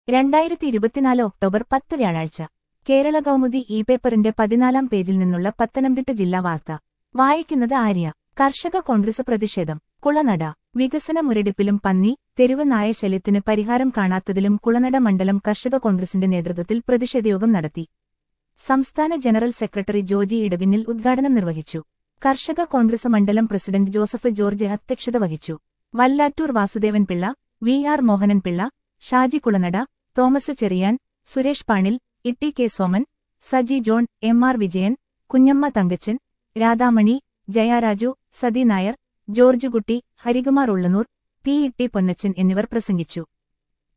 രണ്ടായിരത്തി ഇരുപത്തിനാല് ഒക്ടോബർ പത്ത് വ്യാഴാഴ്ച കേരള കൗമുദി ഇ പേപ്പറിന്റെ പതിനാലാം പേജിൽ നിന്നുള്ള പത്തനംതിട്ട ജില്ലാ വാർത്ത വായിക്കുന്നത് ആര്യ കർഷക കോൺഗ്രസ് പ്രതിഷേധം കുളനട വികസന മുരടിപ്പിലും പന്നി തെരുവ് നായശല്യത്തിന് പരിഹാരം കാണാത്തതിലും കുളനട മണ്ഡലം കർഷക കോൺഗ്രസിന്റെ നേതൃത്വത്തിൽ പ്രതിഷേധയോഗം നടത്തി സംസ്ഥാന ജനറൽ സെക്രട്ടറി ജോജി ഇടവിന്നിൽ ഉദ്ഘാടനം നിർവഹിച്ചു കർഷക കോൺഗ്രസ് മണ്ഡലം പ്രസിഡന്റ് ജോസഫ് ജോർജ് അധ്യക്ഷത വഹിച്ചു Vallattoor Vasudevan Pillai V R Mohanan Pillai Shaji Kulanada Thomas Cherian Suresh Panil Itty K Soman Saji John M R Vijayan Kunjamma Thankachan Radhamani Jayaraju Sathi Nair George Kutty Harikumar Ullanoor P Itty Ponnachan എന്നിവർ പ്രസംഗിച്ചു